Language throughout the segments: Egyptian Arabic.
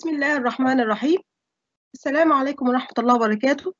بسم الله الرحمن الرحيم السلام عليكم ورحمة الله وبركاته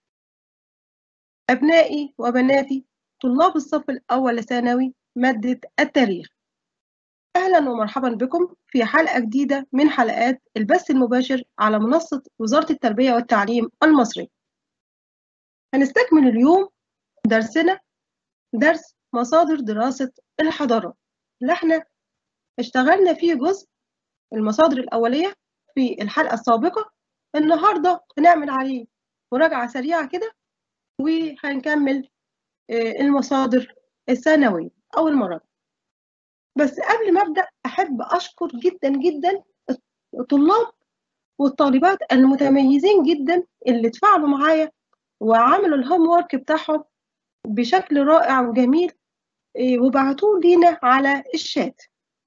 أبنائي وبناتي طلاب الصف الأول ثانوي مادة التاريخ أهلا ومرحبا بكم في حلقة جديدة من حلقات البث المباشر على منصة وزارة التربية والتعليم المصري هنستكمل اليوم درسنا درس مصادر دراسة الحضارات اللي احنا اشتغلنا فيه جزء المصادر الأولية في الحلقة السابقة النهاردة هنعمل عليه مراجعة سريعة كده وهنكمل المصادر الثانوية أو المراجعة بس قبل ما أبدأ أحب أشكر جدا جدا الطلاب والطالبات المتميزين جدا اللي اتفاعلوا معايا وعملوا الهوم وورك بتاعهم بشكل رائع وجميل وبعتوه لينا على الشات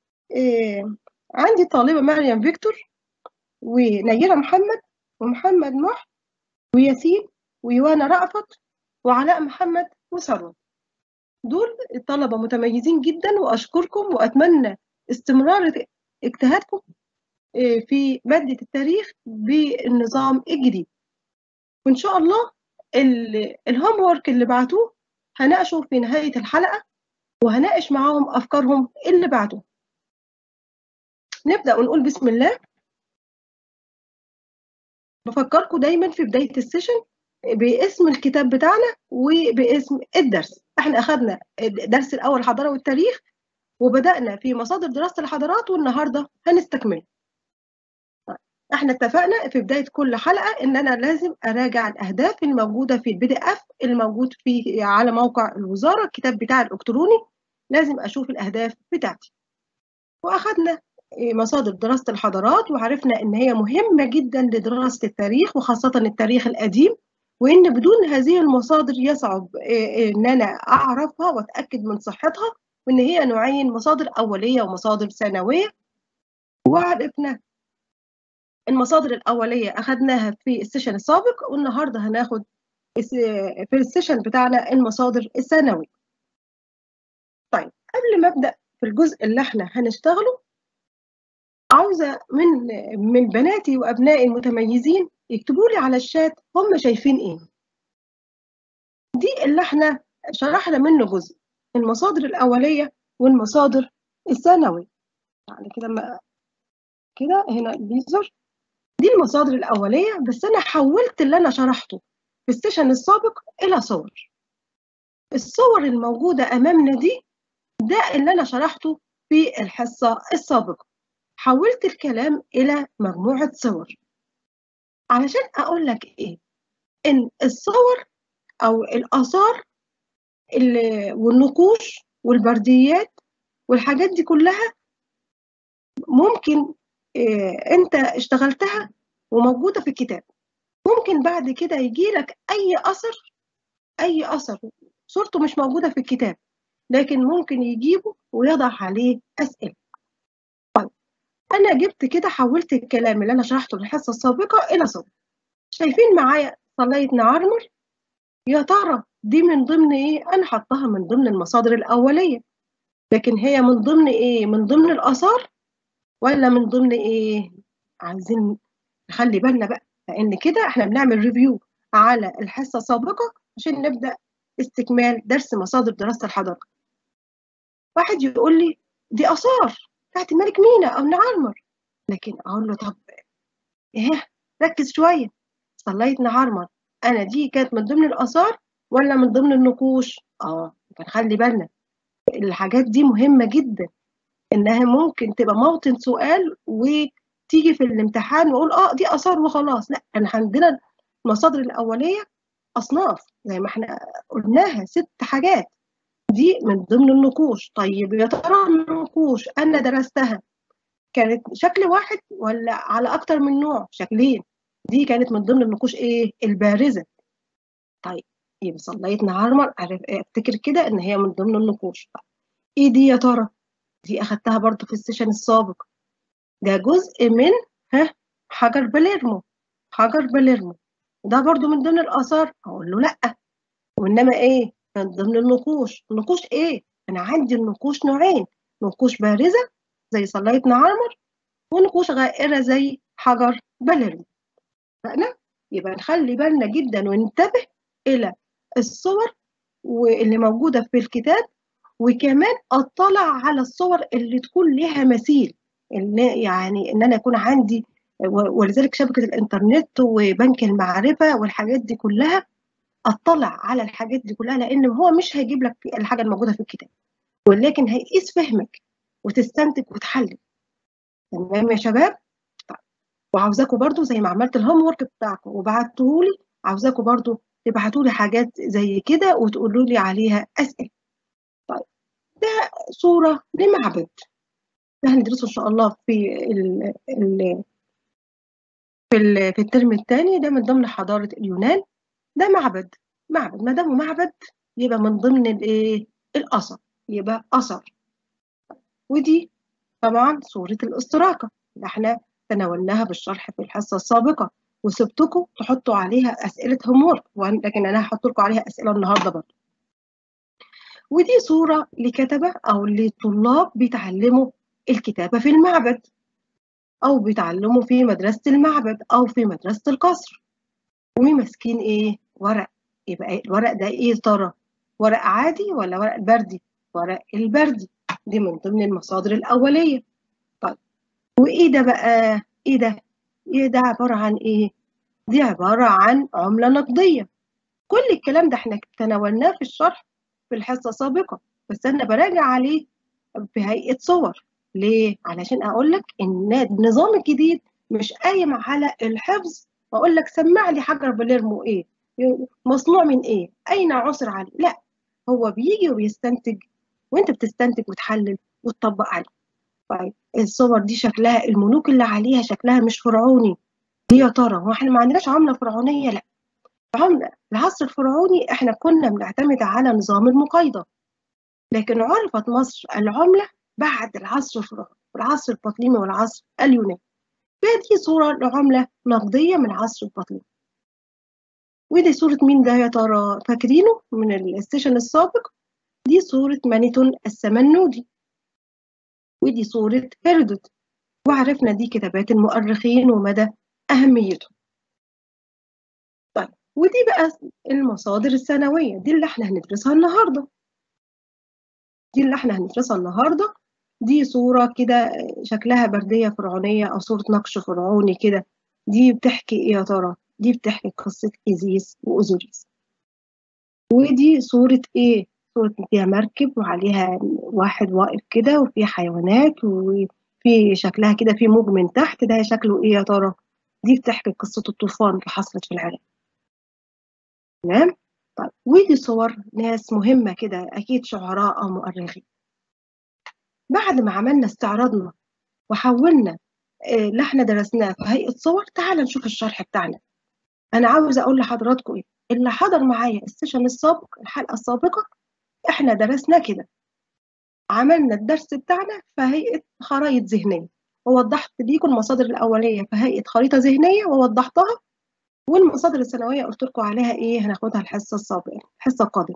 عندي طالبة مريم فيكتور ونيرة محمد ومحمد نوح وياسين ويوانا رأفت وعلاء محمد وثروت دول طلبة متميزين جدا وأشكركم وأتمنى استمرار اجتهادكم في مادة التاريخ بالنظام الجديد وإن شاء الله الهوم وورك اللي بعتوه هناقشه في نهاية الحلقة وهناقش معاهم أفكارهم اللي بعتوه نبدأ ونقول بسم الله بفكركم دايما في بداية السيشن باسم الكتاب بتاعنا وباسم الدرس احنا اخذنا الدرس الاول الحضاره والتاريخ وبدانا في مصادر دراسه الحضارات والنهارده هنستكمله احنا اتفقنا في بدايه كل حلقه ان انا لازم اراجع الاهداف الموجوده في البي دي اف الموجود في على موقع الوزاره الكتاب بتاع الالكتروني لازم اشوف الاهداف بتاعتي واخذنا مصادر دراسه الحضارات وعرفنا ان هي مهمه جدا لدراسه التاريخ وخاصه التاريخ القديم وان بدون هذه المصادر يصعب ان انا اعرفها واتاكد من صحتها وان هي نوعين مصادر اوليه ومصادر ثانويه وعرفنا المصادر الاوليه اخذناها في السيشن السابق والنهارده هناخد في السيشن بتاعنا المصادر الثانويه طيب قبل ما ابدا في الجزء اللي احنا هنشتغله عاوزه من من بناتي وابنائي المتميزين يكتبوا لي على الشات هم شايفين ايه دي اللي احنا شرحنا منه جزء المصادر الاوليه والمصادر الثانويه يعني كده ما كده هنا بيظهر دي المصادر الاوليه بس انا حولت اللي انا شرحته في السيشن السابق الى صور الصور الموجوده امامنا دي ده اللي انا شرحته في الحصه السابقه حولت الكلام الى مجموعه صور علشان اقول لك ايه ان الصور او الاثار والنقوش والبرديات والحاجات دي كلها ممكن إيه انت اشتغلتها وموجوده في الكتاب ممكن بعد كده يجي لك اي اثر اي اثر صورته مش موجوده في الكتاب لكن ممكن يجيبه ويضع عليه اسئله طيب انا جبت كده حولت الكلام اللي انا شرحته في الحصه السابقه الى صور شايفين معايا صلية نعرمر يا ترى دي من ضمن ايه انا حطها من ضمن المصادر الاوليه لكن هي من ضمن ايه من ضمن الاثار ولا من ضمن ايه عايزين نخلي بالنا بقى لان كده احنا بنعمل ريفيو على الحصه السابقه عشان نبدا استكمال درس مصادر دراسه الحضاره واحد يقول لي دي اثار بتاعت الملك مينا او نعرمر لكن اقول له طب ايه ركز شويه صليت نعرمر انا دي كانت من ضمن الاثار ولا من ضمن النقوش اه خلي بالنا الحاجات دي مهمه جدا انها ممكن تبقى موطن سؤال وتيجي في الامتحان واقول اه دي اثار وخلاص لا انا عندنا المصادر الاوليه اصناف زي ما احنا قلناها ست حاجات دي من ضمن النقوش طيب يا ترى النقوش انا درستها كانت شكل واحد ولا على اكتر من نوع شكلين دي كانت من ضمن النقوش ايه البارزه طيب يبقى صليت نعرمر افتكر كده ان هي من ضمن النقوش ايه دي يا ترى دي اخدتها برضو في السيشن السابق ده جزء من ها حجر باليرمو حجر باليرمو ده برضو من ضمن الاثار اقول له لا وانما ايه من ضمن النقوش النقوش ايه انا عندي النقوش نوعين نقوش بارزه زي صليت نعرمر ونقوش غائره زي حجر باليرمو فأنا يبقى نخلي بالنا جدا وننتبه إلى الصور واللي موجودة في الكتاب وكمان اطلع على الصور اللي تكون لها مثيل إن يعني ان انا يكون عندي ولذلك شبكه الانترنت وبنك المعرفه والحاجات دي كلها اطلع على الحاجات دي كلها لان هو مش هيجيب لك الحاجه الموجوده في الكتاب ولكن هيقيس فهمك وتستنتج وتحلل تمام يا شباب طيب وعاوزاكم برضو زي ما عملت الهوم ورك بتاعكم وبعته لي عاوزاكم برضو تبعتوا لي حاجات زي كده وتقولوا لي عليها اسئله طيب ده صوره لمعبد ده هندرسه ان شاء الله في ال ال في ال في الترم الثاني ده من ضمن حضاره اليونان ده معبد معبد ما دامه معبد يبقى من ضمن الايه الاثر يبقى اثر ودي طبعا صوره الاستراقه اللي احنا تناولناها بالشرح في الحصه السابقه وسبتكم تحطوا عليها اسئله هوم لكن انا هحط لكم عليها اسئله النهارده برضه ودي صوره لكتبه او لطلاب بيتعلموا الكتابه في المعبد او بيتعلموا في مدرسه المعبد او في مدرسه القصر وماسكين ايه ورق يبقى الورق ده ايه ترى ورق عادي ولا ورق بردي ورق البردي دي من ضمن المصادر الاوليه طيب وايه ده بقى ايه ده ايه ده عباره عن ايه دي عباره عن عمله نقديه كل الكلام ده احنا تناولناه في الشرح في الحصه السابقه بس انا براجع عليه في هيئه صور ليه علشان اقول لك ان النظام الجديد مش قايم على الحفظ واقول لك سمع لي حجر باليرمو ايه مصنوع من ايه اين عثر عليه لا هو بيجي وبيستنتج وانت بتستنتج وتحلل وتطبق عليه طيب الصور دي شكلها الملوك اللي عليها شكلها مش فرعوني دي يا ترى هو احنا ما عندناش عمله فرعونيه لا عمله العصر الفرعوني احنا كنا بنعتمد على نظام المقايضه لكن عرفت مصر العمله بعد العصر الفرعوني العصر البطليمي والعصر اليوناني فدي صورة لعملة نقدية من العصر البطليمي ودي صورة مين ده يا ترى فاكرينه من السيشن السابق دي صورة مانيتون السمنودي ودي صورة هيرودوت وعرفنا دي كتابات المؤرخين ومدى أهميتهم طيب ودي بقى المصادر السنوية دي اللي احنا هندرسها النهاردة دي اللي احنا هندرسها النهاردة دي صورة كده شكلها بردية فرعونية أو صورة نقش فرعوني كده دي بتحكي إيه يا ترى؟ دي بتحكي قصة إيزيس وأوزوريس ودي صورة إيه؟ صورة فيها مركب وعليها واحد واقف كده وفي حيوانات وفي شكلها كده في موج من تحت ده شكله إيه يا ترى؟ دي بتحكي قصة الطوفان اللي حصلت في العراق تمام؟ طيب ودي صور ناس مهمة كده أكيد شعراء أو مؤرخين بعد ما عملنا استعراضنا وحولنا اللي احنا درسناه في هيئه صور تعال نشوف الشرح بتاعنا انا عاوزه اقول لحضراتكم ايه اللي حضر معايا السيشن السابق الحلقه السابقه احنا درسنا كده عملنا الدرس بتاعنا في هيئه خرائط ذهنيه ووضحت ليكم المصادر الاوليه في هيئه خريطه ذهنيه ووضحتها والمصادر الثانويه قلت لكم عليها ايه هناخدها الحصه السابقه الحصه القادمه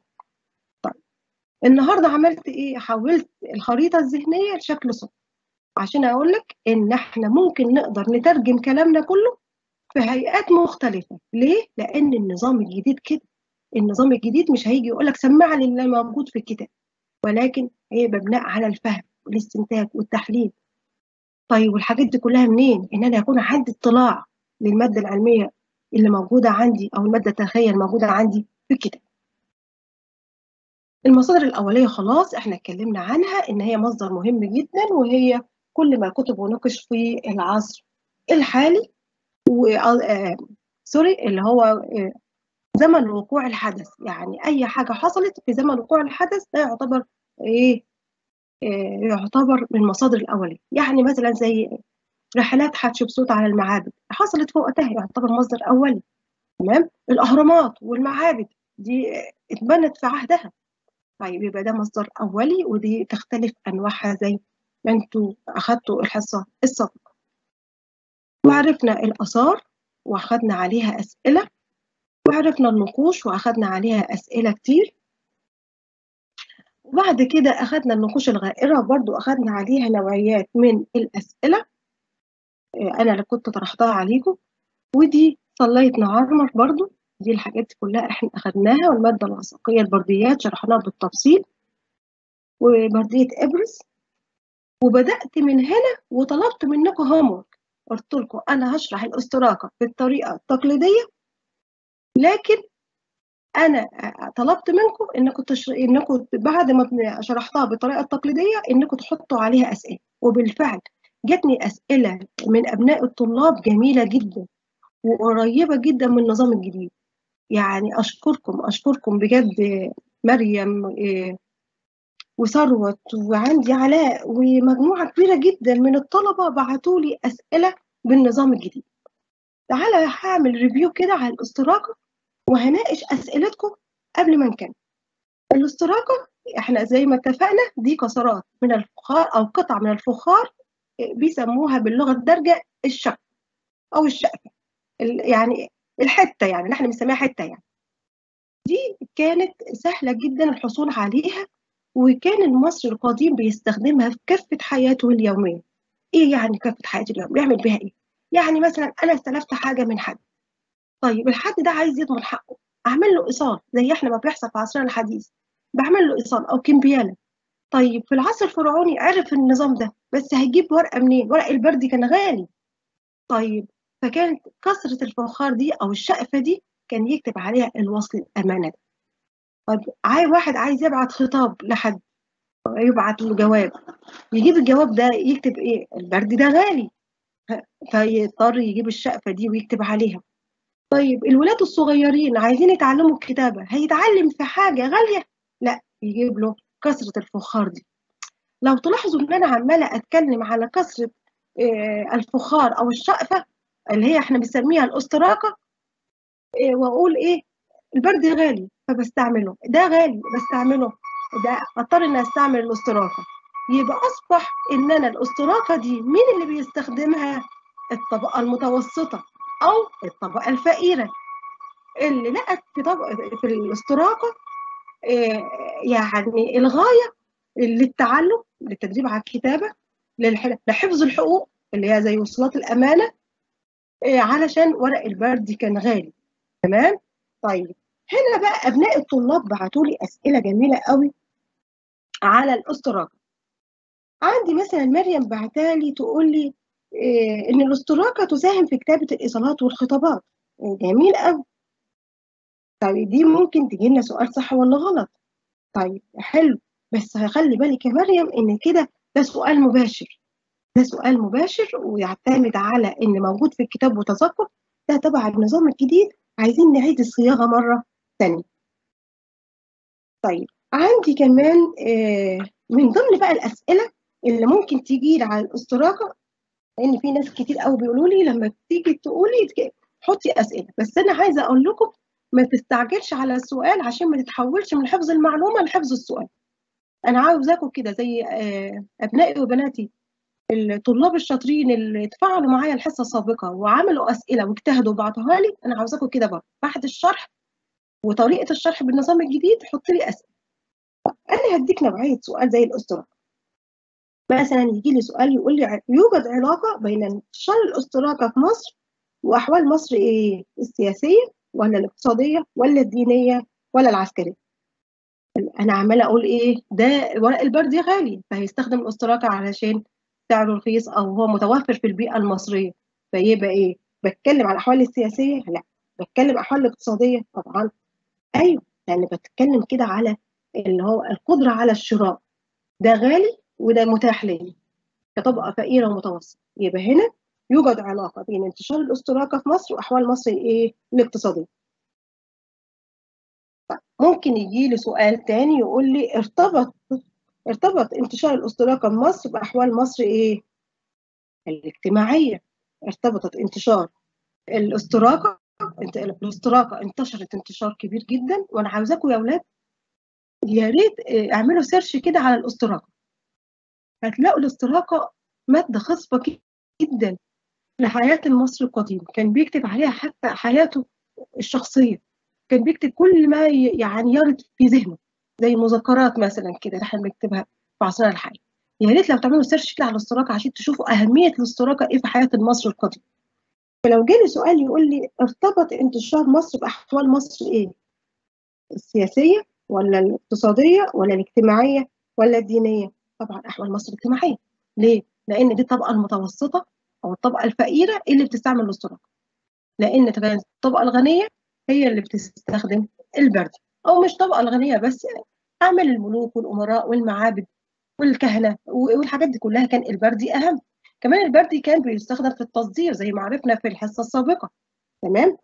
النهارده عملت ايه حولت الخريطه الذهنيه لشكل صوت عشان اقول لك ان احنا ممكن نقدر نترجم كلامنا كله في هيئات مختلفه ليه لان النظام الجديد كده النظام الجديد مش هيجي يقول لك سمع لي اللي موجود في الكتاب ولكن هيبقى بناء على الفهم والاستنتاج والتحليل طيب والحاجات دي كلها منين ان انا يكون عندي اطلاع للماده العلميه اللي موجوده عندي او الماده التاريخيه الموجوده عندي في الكتاب المصادر الأولية خلاص احنا اتكلمنا عنها إن هي مصدر مهم جدا وهي كل ما كتب ونقش في العصر الحالي و آه سوري اللي هو آه زمن وقوع الحدث يعني أي حاجة حصلت في زمن وقوع الحدث ده يعتبر إيه آه يعتبر من المصادر الأولية يعني مثلا زي رحلات حتشبسوت على المعابد حصلت في وقتها يعتبر مصدر أولي تمام الأهرامات والمعابد دي اتبنت في عهدها طيب يبقى ده مصدر أولي ودي تختلف أنواعها زي ما انتوا أخدتوا الحصة السابقة وعرفنا الآثار وأخدنا عليها أسئلة وعرفنا النقوش وأخدنا عليها أسئلة كتير وبعد كده أخدنا النقوش الغائرة برضو أخدنا عليها نوعيات من الأسئلة انا اللي كنت طرحتها عليكم ودي صليت نعرمر برضو دي الحاجات دي كلها احنا اخدناها والماده الوثائقيه البرديات شرحناها بالتفصيل وبرديه ابرز وبدات من هنا وطلبت منكم هوم قلت لكم انا هشرح الاستراكه بالطريقه التقليديه لكن انا طلبت منكم انكم تشر... انكم بعد ما شرحتها بالطريقه التقليديه انكم تحطوا عليها اسئله وبالفعل جاتني اسئله من ابناء الطلاب جميله جدا وقريبه جدا من النظام الجديد يعني اشكركم اشكركم بجد مريم وثروت وعندي علاء ومجموعه كبيره جدا من الطلبه بعتوا لي اسئله بالنظام الجديد تعالى هعمل ريفيو كده على الاستراكه وهناقش اسئلتكم قبل ما نكمل الاستراكه احنا زي ما اتفقنا دي كسرات من الفخار او قطع من الفخار بيسموها باللغه الدارجه الشق او الشقفه يعني الحته يعني اللي احنا بنسميها حته يعني دي كانت سهله جدا الحصول عليها وكان المصري القديم بيستخدمها في كافه حياته اليوميه ايه يعني كافه حياته اليوميه بيعمل بيها ايه يعني مثلا انا استلفت حاجه من حد طيب الحد ده عايز يضمن حقه اعمل له ايصال زي احنا ما بيحصل في عصرنا الحديث بعمل له ايصال او كمبياله طيب في العصر الفرعوني عرف النظام ده بس هيجيب ورقه منين ورق البردي كان غالي طيب فكانت كثره الفخار دي او الشقفه دي كان يكتب عليها الوصل الامانه ده طيب عاي واحد عايز يبعت خطاب لحد يبعت له جواب يجيب الجواب ده يكتب ايه البرد ده غالي فيضطر يجيب الشقفه دي ويكتب عليها طيب الولاد الصغيرين عايزين يتعلموا الكتابة هيتعلم في حاجة غالية لا يجيب له كسرة الفخار دي لو تلاحظوا ان انا عمالة اتكلم على كسرة الفخار او الشقفة اللي هي احنا بنسميها الاستراكة واقول ايه البرد غالي فبستعمله ده غالي بستعمله ده اضطر ان استعمل الاستراكة يبقى اصبح ان انا الاستراكة دي مين اللي بيستخدمها الطبقة المتوسطة او الطبقه الفقيره اللي لقت في طبقه في الاستراقه يعني الغايه للتعلم للتدريب على الكتابه لحفظ الحقوق اللي هي زي وصولات الامانه علشان ورق البرد كان غالي تمام طيب هنا بقى ابناء الطلاب بعتوا لي اسئله جميله قوي على الاستراقه عندي مثلا مريم بعتالي تقول لي ان الاستراكه تساهم في كتابه الايصالات والخطابات جميل قوي طيب دي ممكن تجي لنا سؤال صح ولا غلط طيب حلو بس خلي بالك يا مريم ان كده ده سؤال مباشر ده سؤال مباشر ويعتمد على ان موجود في الكتاب وتذكر ده تبع النظام الجديد عايزين نعيد الصياغه مره ثانيه طيب عندي كمان من ضمن بقى الاسئله اللي ممكن تيجي لي على الاستراكه لان في ناس كتير قوي بيقولوا لي لما تيجي تقولي حطي اسئله بس انا عايزه اقول لكم ما تستعجلش على السؤال عشان ما تتحولش من حفظ المعلومه لحفظ السؤال انا عاوزاكم كده زي ابنائي وبناتي الطلاب الشاطرين اللي اتفاعلوا معايا الحصه السابقه وعملوا اسئله واجتهدوا وبعتوها لي انا عاوزاكم كده برضه بعد الشرح وطريقه الشرح بالنظام الجديد حط لي اسئله انا هديك نوعيه سؤال زي الاستراك مثلا يجي لي سؤال يقول لي يوجد علاقه بين انتشار الاستراكه في مصر واحوال مصر ايه السياسيه ولا الاقتصاديه ولا الدينيه ولا العسكريه انا عماله اقول ايه ده ورق البردي غالي فهيستخدم الاستراكه علشان سعره رخيص او هو متوفر في البيئه المصريه فيبقى ايه بتكلم على الاحوال السياسيه لا بتكلم الاحوال الاقتصاديه طبعا ايوه يعني بتكلم كده على اللي هو القدره على الشراء ده غالي وده متاح لي كطبقه فقيره ومتوسطه يبقى هنا يوجد علاقه بين انتشار الاستراكه في مصر واحوال مصر ايه الاقتصاديه ممكن يجي لي سؤال تاني يقول لي ارتبط ارتبط انتشار الاستراكه في مصر باحوال مصر ايه الاجتماعيه ارتبطت انتشار الاستراكه الاستراكه انتشرت انتشار كبير جدا وانا عاوزاكم يا اولاد يا ريت اعملوا سيرش كده على الاستراكه هتلاقوا الاستراكه ماده خصبه جدا لحياه المصري القديم كان بيكتب عليها حتى حياته الشخصيه كان بيكتب كل ما يعني يرد في ذهنه زي مذكرات مثلا كده احنا بنكتبها في عصرنا الحالي يا ريت لو تعملوا سيرش كده على الاستراقه عشان تشوفوا اهميه الاستراقه ايه في حياه المصري القديم فلو جالي سؤال يقول لي ارتبط انتشار مصر باحوال مصر ايه السياسيه ولا الاقتصاديه ولا الاجتماعيه ولا الدينيه طبعا احوال مصر اجتماعيه ليه لان دي الطبقه المتوسطه او الطبقه الفقيره اللي بتستعمل الاستراقه لان الطبقه الغنيه هي اللي بتستخدم البرد او مش الطبقه الغنيه بس اعمال الملوك والامراء والمعابد والكهنه والحاجات دي كلها كان البردي اهم كمان البردي كان بيستخدم في التصدير زي ما عرفنا في الحصه السابقه تمام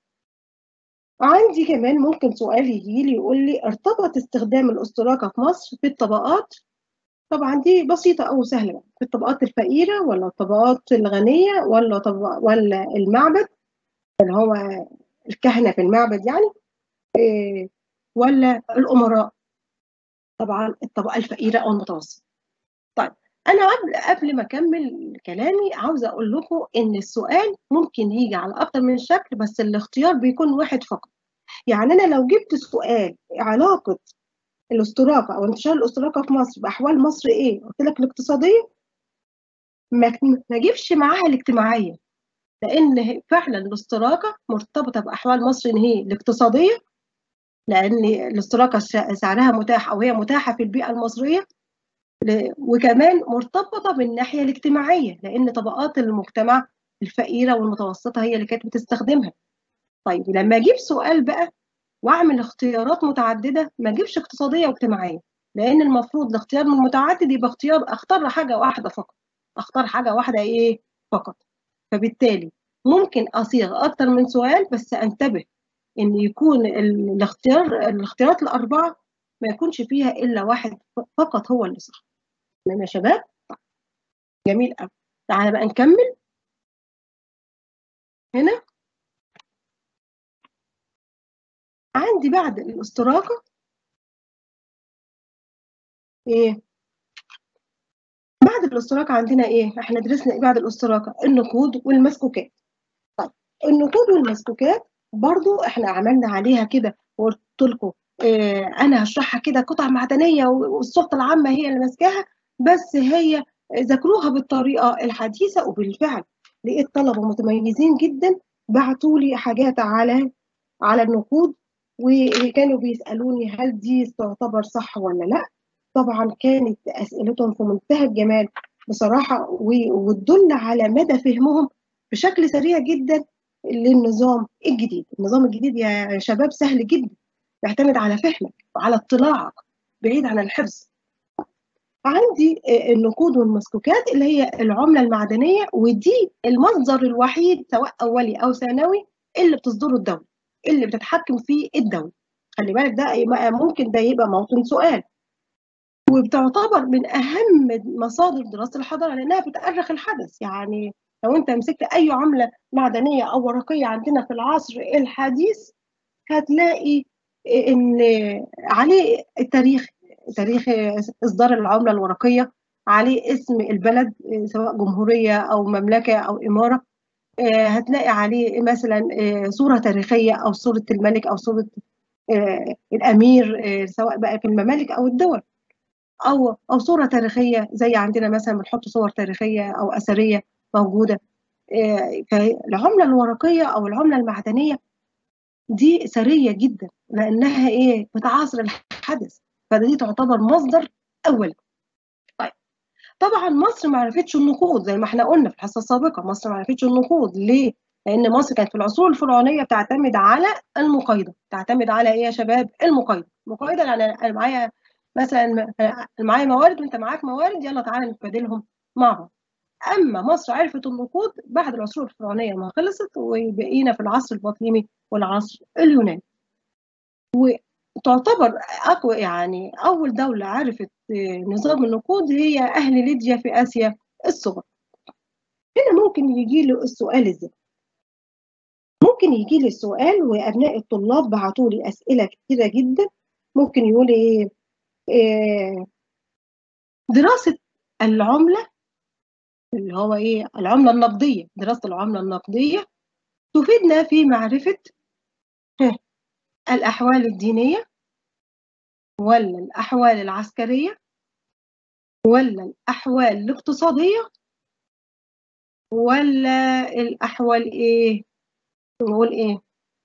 عندي كمان ممكن سؤال يجي لي يقول لي ارتبط استخدام الاستراقه في مصر بالطبقات طبعا دي بسيطه او سهله بقى في الطبقات الفقيره ولا الطبقات الغنيه ولا طبق ولا المعبد اللي هو الكهنه في المعبد يعني إيه ولا الامراء طبعا الطبقه الفقيره او المتوسطه طيب انا قبل قبل ما اكمل كلامي عاوزه اقول لكم ان السؤال ممكن يجي على اكتر من شكل بس الاختيار بيكون واحد فقط يعني انا لو جبت سؤال علاقه الاستراقه او انتشار الاستراقه في مصر باحوال مصر ايه قلت لك الاقتصاديه ما اجيبش معاها الاجتماعيه لان فعلا الاستراقه مرتبطه باحوال مصر ان هي الاقتصاديه لان الاستراقه سعرها متاح او هي متاحه في البيئه المصريه وكمان مرتبطه بالناحيه الاجتماعيه لان طبقات المجتمع الفقيره والمتوسطه هي اللي كانت بتستخدمها طيب لما اجيب سؤال بقى واعمل اختيارات متعدده ما اجيبش اقتصاديه واجتماعيه لان المفروض الاختيار المتعدد يبقى اختيار اختار حاجه واحده فقط اختار حاجه واحده ايه فقط فبالتالي ممكن اصيغ اكتر من سؤال بس انتبه ان يكون الاختيار الاختيارات الاربعه ما يكونش فيها الا واحد فقط هو اللي صح تمام يا شباب جميل قوي تعالى بقى نكمل هنا عندي بعد الاستراقه ايه بعد الاستراقه عندنا ايه احنا درسنا ايه بعد الاستراقه النقود والمسكوكات طيب النقود والمسكوكات برضو احنا عملنا عليها كده وقلت لكم اه انا هشرحها كده قطع معدنيه والسلطه العامه هي اللي ماسكاها بس هي ذاكروها بالطريقه الحديثه وبالفعل لقيت طلبه متميزين جدا بعتوا لي حاجات على على النقود وكانوا بيسالوني هل دي تعتبر صح ولا لا طبعا كانت اسئلتهم في منتهى الجمال بصراحه وتدل على مدى فهمهم بشكل سريع جدا للنظام الجديد النظام الجديد يا شباب سهل جدا يعتمد على فهمك وعلى اطلاعك بعيد عن الحفظ عندي النقود والمسكوكات اللي هي العملة المعدنية ودي المصدر الوحيد سواء أولي أو ثانوي اللي بتصدره الدولة اللي بتتحكم فيه الدولة خلي بالك ده ممكن ده يبقى موطن سؤال وبتعتبر من أهم مصادر دراسة الحضارة لأنها بتأرخ الحدث يعني لو أنت مسكت أي عملة معدنية أو ورقية عندنا في العصر الحديث هتلاقي إن عليه التاريخ تاريخ إصدار العملة الورقية عليه اسم البلد سواء جمهورية أو مملكة أو إمارة هتلاقي عليه مثلا صورة تاريخية أو صورة الملك أو صورة الأمير سواء بقى في الممالك أو الدول أو أو صورة تاريخية زي عندنا مثلا بنحط صور تاريخية أو أثرية موجودة فالعملة الورقية أو العملة المعدنية دي ثرية جدا لأنها إيه بتعاصر الحدث فدي تعتبر مصدر أول طيب طبعا مصر ما عرفتش النقود زي ما احنا قلنا في الحصة السابقة مصر ما عرفتش النقود ليه؟ لأن مصر كانت في العصور الفرعونية بتعتمد على المقايضة تعتمد على إيه يا شباب؟ المقايضة المقايضة يعني أنا معايا مثلا معايا موارد وأنت معاك موارد يلا تعالى نتبادلهم مع بعض اما مصر عرفت النقود بعد العصور الفرعونيه ما خلصت وبقينا في العصر البطليمي والعصر اليوناني وتعتبر اقوى يعني اول دوله عرفت نظام النقود هي اهل ليديا في اسيا الصغرى هنا ممكن يجي له السؤال ازاي ممكن يجي لي السؤال وابناء الطلاب بعتوا لي اسئله كتيره جدا ممكن يقول ايه دراسه العمله اللي هو ايه العملة النقدية دراسة العملة النقدية تفيدنا في معرفة الأحوال الدينية ولا الأحوال العسكرية ولا الأحوال الاقتصادية ولا الأحوال إيه؟ نقول إيه؟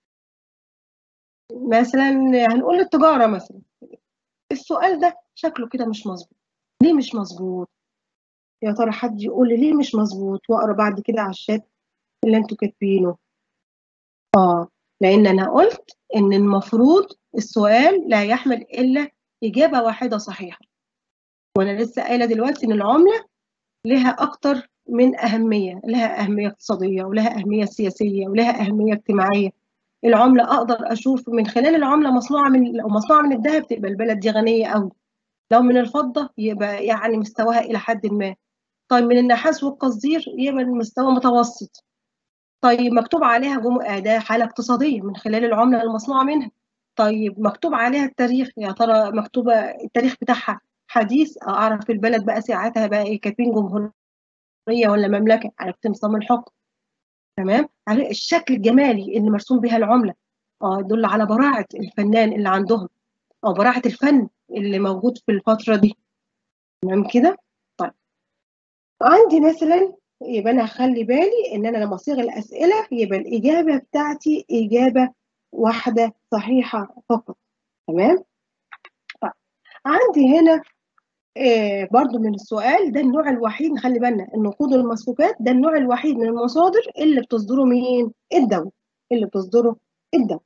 مثلا هنقول التجارة مثلا السؤال ده شكله كده مش مظبوط ليه مش مظبوط؟ يا ترى حد يقول لي ليه مش مظبوط واقرا بعد كده على الشات اللي انتوا كاتبينه اه لان انا قلت ان المفروض السؤال لا يحمل الا اجابه واحده صحيحه وانا لسه قايله دلوقتي ان العمله لها اكتر من اهميه لها اهميه اقتصاديه ولها اهميه سياسيه ولها اهميه اجتماعيه العمله اقدر اشوف من خلال العمله مصنوعه من لو مصنوعه من الذهب تبقى البلد دي غنيه قوي لو من الفضه يبقى يعني مستواها الى حد ما طيب من النحاس والقصدير يبقى المستوى متوسط طيب مكتوب عليها جم أداة حالة اقتصادية من خلال العملة المصنوعة منها طيب مكتوب عليها التاريخ يا ترى مكتوبة التاريخ بتاعها حديث أعرف البلد بقى ساعتها بقى إيه كاتبين جمهورية ولا مملكة عرفت نظام الحكم تمام على الشكل الجمالي اللي مرسوم بها العملة اه يدل على براعة الفنان اللي عندهم أو براعة الفن اللي موجود في الفترة دي تمام كده طيب عندي مثلا يبقى انا هخلي بالي ان انا لما اصيغ الاسئله يبقى الاجابه بتاعتي اجابه واحده صحيحه فقط تمام طيب. عندي هنا آه برضو من السؤال ده النوع الوحيد نخلي بالنا النقود والمصفوفات ده النوع الوحيد من المصادر اللي بتصدره مين الدوله اللي بتصدره الدوله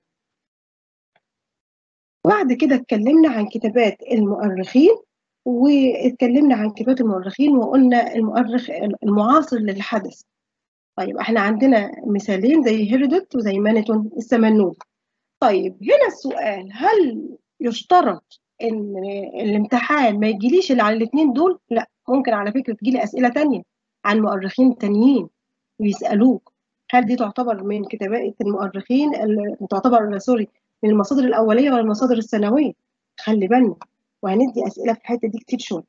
بعد كده اتكلمنا عن كتابات المؤرخين واتكلمنا عن كتابات المؤرخين وقلنا المؤرخ المعاصر للحدث طيب احنا عندنا مثالين زي هيرودوت وزي مانيتون السمنود طيب هنا السؤال هل يشترط ان الامتحان ما يجيليش اللي على الاثنين دول لا ممكن على فكره تجيلي اسئله تانية عن مؤرخين تانيين ويسالوك هل دي تعتبر من كتابات المؤرخين تعتبر سوري من المصادر الاوليه ولا المصادر الثانويه خلي بالنا وهندي اسئله في الحته دي كتير شويه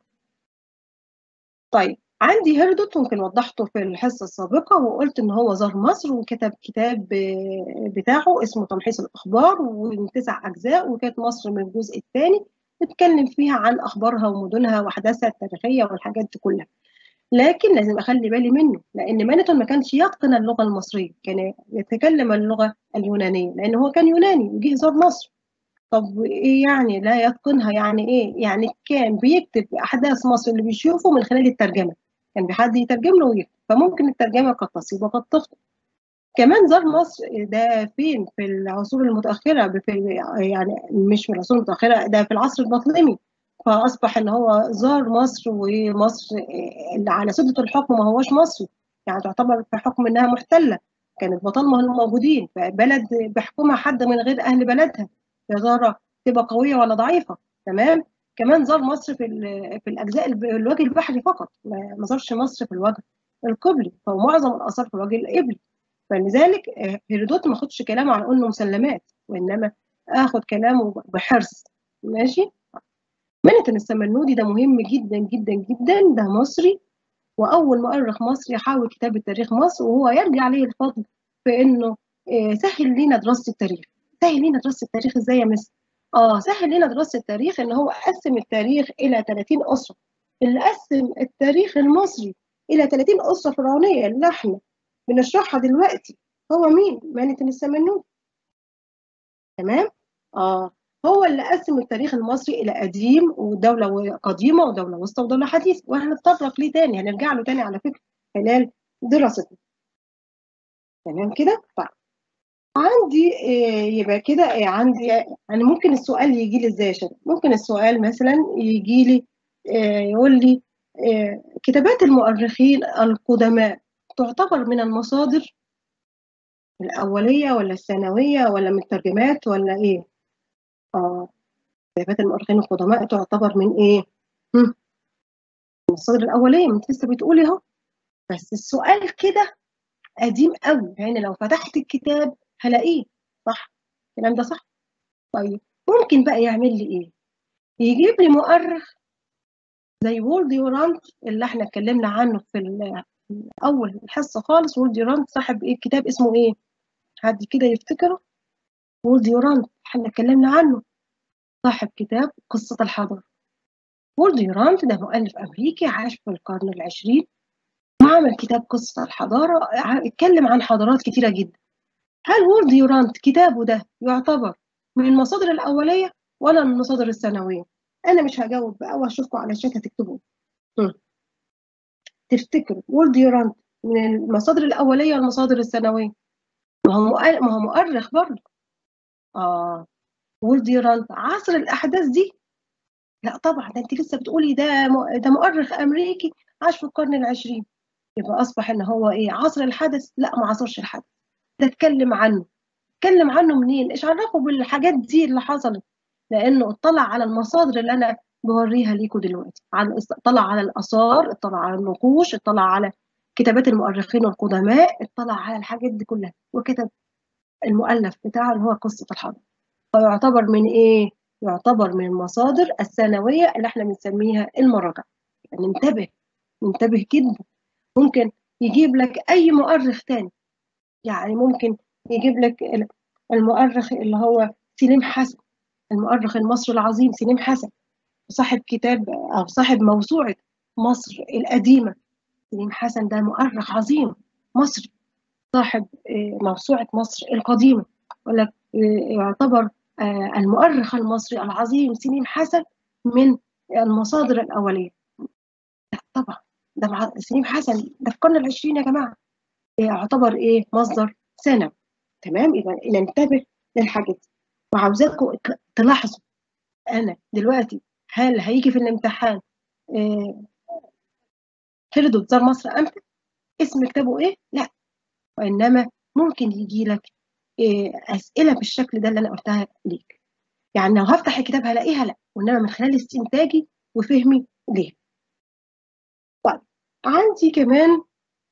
طيب عندي هيرودوت ممكن وضحته في الحصه السابقه وقلت ان هو زار مصر وكتب كتاب بتاعه اسمه تمحيص الاخبار وتسع اجزاء وكانت مصر من الجزء الثاني اتكلم فيها عن اخبارها ومدنها واحداثها التاريخيه والحاجات دي كلها لكن لازم اخلي بالي منه لان مانيتون ما كانش يتقن اللغه المصريه كان يتكلم اللغه اليونانيه لان هو كان يوناني وجه زار مصر طب ايه يعني لا يتقنها يعني ايه يعني كان بيكتب احداث مصر اللي بيشوفه من خلال الترجمه كان بحد يترجم له ويكتب فممكن الترجمه قد تصيب وقد تخطئ كمان زار مصر ده فين في العصور المتاخره في يعني مش في العصور المتاخره ده في العصر البطلمي فاصبح ان هو زار مصر ومصر اللي على سده الحكم ما هوش مصري يعني تعتبر في حكم انها محتله كانت بطالمه هم موجودين فبلد بيحكمها حد من غير اهل بلدها يا ترى تبقى قويه ولا ضعيفه تمام كمان زار مصر في في الاجزاء الوجه البحري فقط ما زارش مصر في الوجه القبلي فمعظم الاثار في الوجه القبلي فلذلك هيرودوت ما اخدش كلامه على انه مسلمات وانما اخد كلامه بحرص ماشي مانيتون السمنودي ده مهم جدا جدا جدا ده مصري واول مؤرخ مصري حاول كتابه تاريخ مصر وهو يرجع عليه الفضل في انه سهل لنا دراسه التاريخ سهل لنا دراسه التاريخ ازاي يا مس اه سهل لنا دراسه التاريخ ان هو قسم التاريخ الى 30 اسره اللي قسم التاريخ المصري الى 30 اسره فرعونيه اللي احنا بنشرحها دلوقتي هو مين مانيتون السمنود تمام اه هو اللي قسم التاريخ المصري الى قديم ودوله قديمه ودوله وسطى ودوله حديثه وهنتطرق ليه تاني هنرجع له تاني على فكره خلال دراستنا تمام كده طيب عندي يبقى كده عندي يعني ممكن السؤال يجي لي ازاي يا شباب ممكن السؤال مثلا يجي لي يقول لي كتابات المؤرخين القدماء تعتبر من المصادر الأولية ولا الثانوية ولا من الترجمات ولا إيه؟ آه كتابات المؤرخين القدماء تعتبر من إيه؟ هم. المصادر الأولية ما أنت لسه بتقولي أهو بس السؤال كده قديم قوي يعني لو فتحت الكتاب هلاقيه صح الكلام ده صح طيب ممكن بقى يعمل لي ايه يجيب لي مؤرخ زي وولد يورانت اللي احنا اتكلمنا عنه في اول الحصه خالص وولد يورانت صاحب ايه كتاب اسمه ايه حد كده يفتكره وولد يورانت احنا اتكلمنا عنه صاحب كتاب قصه الحضاره وولد يورانت ده مؤلف أمريكي عاش في القرن العشرين وعمل كتاب قصة الحضارة اتكلم عن حضارات كتيرة جدا هل وولد يورانت كتابه ده يعتبر من المصادر الأولية ولا من المصادر الثانوية؟ أنا مش هجاوب بقى وهشوفكم على الشات هتكتبوا تفتكروا وولد يورانت من المصادر الأولية ولا المصادر الثانوية؟ ما هو ما هو مؤرخ برضه آه وولد يورانت عصر الأحداث دي لا طبعا ده انت لسه بتقولي ده ده مؤرخ امريكي عاش في القرن العشرين يبقى اصبح ان هو ايه عصر الحدث لا ما عصرش الحدث ده اتكلم عنه اتكلم عنه منين ايش عرفه بالحاجات دي اللي حصلت لانه اطلع على المصادر اللي انا بوريها ليكم دلوقتي على اطلع على الاثار اطلع على النقوش اطلع على كتابات المؤرخين القدماء اطلع على الحاجات دي كلها وكتب المؤلف بتاعه اللي هو قصه الحضاره فيعتبر من ايه يعتبر من المصادر الثانويه اللي احنا بنسميها المراجع يعني انتبه انتبه جدا ممكن يجيب لك اي مؤرخ تاني يعني ممكن يجيب لك المؤرخ اللي هو سليم حسن المؤرخ المصري العظيم سليم حسن صاحب كتاب او صاحب موسوعه مصر القديمه سليم حسن ده مؤرخ عظيم مصري صاحب موسوعه مصر القديمه يقول لك يعتبر المؤرخ المصري العظيم سليم حسن من المصادر الاوليه لا طبعا ده سليم حسن ده في القرن العشرين يا جماعه يعتبر ايه مصدر ثانوي تمام يبقى ننتبه للحاجات دي وعاوزاكم تلاحظوا انا دلوقتي هل هيجي في الامتحان إيه هيرودوت زار مصر امتى اسم كتابه ايه لا وانما ممكن يجي لك إيه اسئله بالشكل ده اللي انا قلتها ليك يعني لو هفتح الكتاب هلاقيها لا وانما من خلال استنتاجي وفهمي ليه طيب عندي كمان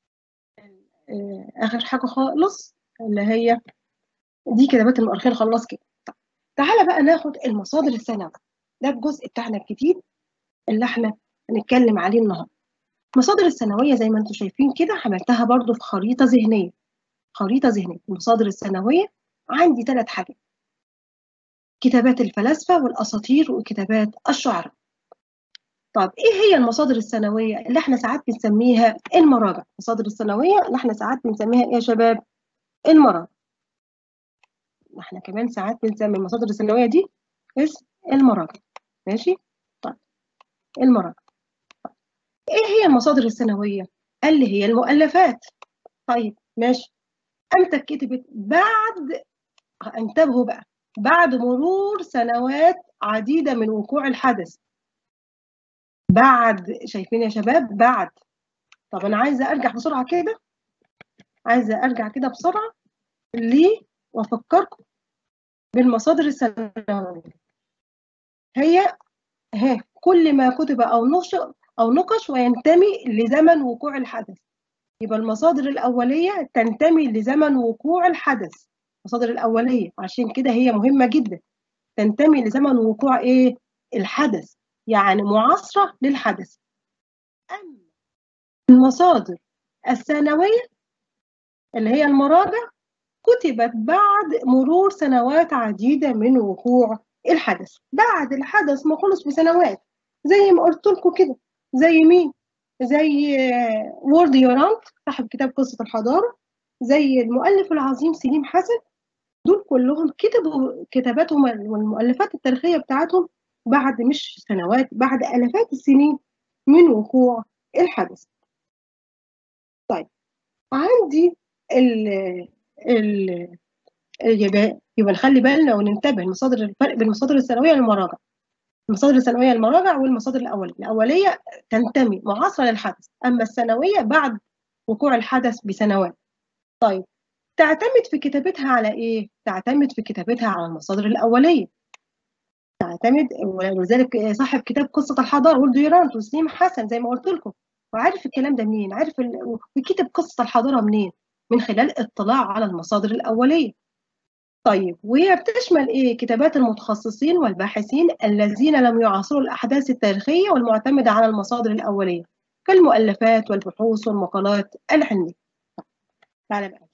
اخر حاجه خالص اللي هي دي كتابات المؤرخين خلاص كده طيب. تعالى بقى ناخد المصادر الثانويه ده الجزء بتاعنا الجديد اللي احنا هنتكلم عليه النهارده المصادر الثانويه زي ما انتم شايفين كده عملتها برضو في خريطه ذهنيه خريطه ذهنيه المصادر الثانويه عندي ثلاث حاجات كتابات الفلاسفه والاساطير وكتابات الشعراء طب ايه هي المصادر الثانويه اللي احنا ساعات بنسميها المراجع المصادر الثانويه اللي احنا ساعات بنسميها ايه يا شباب المراجع احنا كمان ساعات بنسمي المصادر الثانويه دي اسم المراجع ماشي طيب المراجع طيب. ايه هي المصادر الثانويه اللي هي المؤلفات طيب ماشي امتى كتبت بعد انتبهوا بقى بعد مرور سنوات عديده من وقوع الحدث بعد شايفين يا شباب بعد طب انا عايزه ارجع بسرعه كده عايزه ارجع كده بسرعه ليه وافكركم بالمصادر الثانويه هي ها كل ما كتب او نشر او نقش وينتمي لزمن وقوع الحدث يبقى المصادر الاوليه تنتمي لزمن وقوع الحدث المصادر الاوليه عشان كده هي مهمه جدا تنتمي لزمن وقوع ايه الحدث يعني معاصرة للحدث أما المصادر الثانوية اللي هي المراجع كتبت بعد مرور سنوات عديدة من وقوع الحدث بعد الحدث ما خلص بسنوات زي ما قلت لكم كده زي مين زي وورد يورانت صاحب كتاب قصة الحضارة زي المؤلف العظيم سليم حسن دول كلهم كتبوا كتاباتهم والمؤلفات التاريخية بتاعتهم بعد مش سنوات بعد آلافات السنين من وقوع الحدث طيب عندي ال ال يبقى يبقى نخلي بالنا وننتبه المصادر الفرق بين المصادر الثانويه والمراجع المصادر الثانويه المراجع والمصادر الاوليه الاوليه تنتمي معاصره للحدث اما الثانويه بعد وقوع الحدث بسنوات طيب تعتمد في كتابتها على ايه تعتمد في كتابتها على المصادر الاوليه تعتمد ولذلك صاحب كتاب قصه الحضاره ولد يورانت وسليم حسن زي ما قلت لكم وعارف الكلام ده منين عارف ال... وكتب قصه الحضاره منين من خلال اطلاع على المصادر الاوليه طيب وهي بتشمل ايه كتابات المتخصصين والباحثين الذين لم يعاصروا الاحداث التاريخيه والمعتمده على المصادر الاوليه كالمؤلفات والبحوث والمقالات العلميه تعالى بقى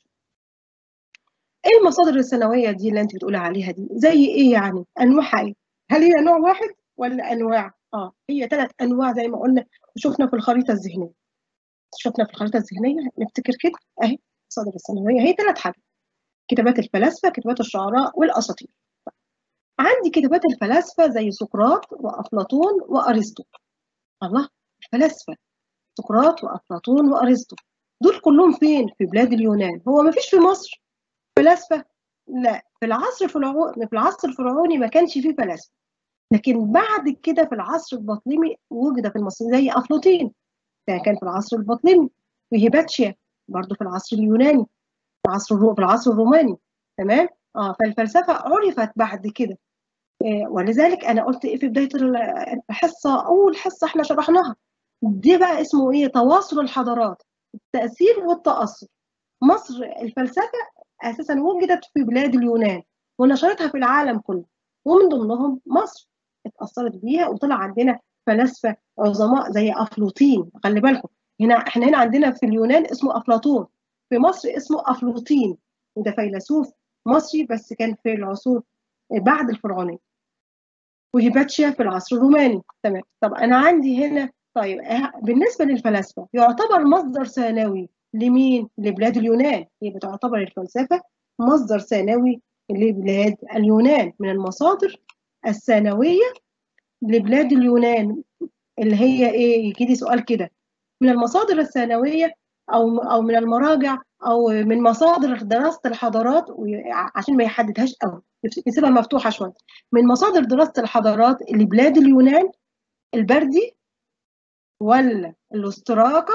ايه المصادر الثانويه دي اللي انت بتقولي عليها دي زي ايه يعني انواعها ايه هل هي نوع واحد ولا انواع اه هي ثلاث انواع زي ما قلنا وشفنا في الخريطه الذهنيه شفنا في الخريطه الذهنيه نفتكر كده اهي مصادر الثانويه هي ثلاث حاجات كتابات الفلاسفه كتابات الشعراء والاساطير عندي كتابات الفلاسفه زي سقراط وافلاطون وارسطو الله الفلاسفه سقراط وافلاطون وارسطو دول كلهم فين في بلاد اليونان هو ما فيش في مصر فلاسفه لا في العصر الفرعوني في العصر الفرعوني ما كانش فيه فلاسفه لكن بعد كده في العصر البطلمي وجد في المصري زي افلاطين ده كان في العصر البطلمي وهيباتشيا برضه في العصر اليوناني في العصر في العصر الروماني تمام اه فالفلسفه عرفت بعد كده آه ولذلك انا قلت ايه في بدايه الحصه اول حصه احنا شرحناها دي بقى اسمه ايه تواصل الحضارات التاثير والتاثر مصر الفلسفه اساسا وجدت في بلاد اليونان ونشرتها في العالم كله ومن ضمنهم مصر اتاثرت بيها وطلع عندنا فلاسفه عظماء زي افلاطين خلي بالكم هنا احنا هنا عندنا في اليونان اسمه افلاطون في مصر اسمه افلوطين وده فيلسوف مصري بس كان في العصور بعد الفرعونيه وهيباتشيا في العصر الروماني تمام طب انا عندي هنا طيب بالنسبه للفلاسفه يعتبر مصدر ثانوي لمين لبلاد اليونان يبقى تعتبر الفلسفه مصدر ثانوي لبلاد اليونان من المصادر الثانويه لبلاد اليونان اللي هي ايه يجي لي سؤال كده من المصادر الثانويه او او من المراجع او من مصادر دراسه الحضارات عشان ما يحددهاش قوي يسيبها مفتوحه شويه من مصادر دراسه الحضارات لبلاد اليونان البردي ولا الاستراقه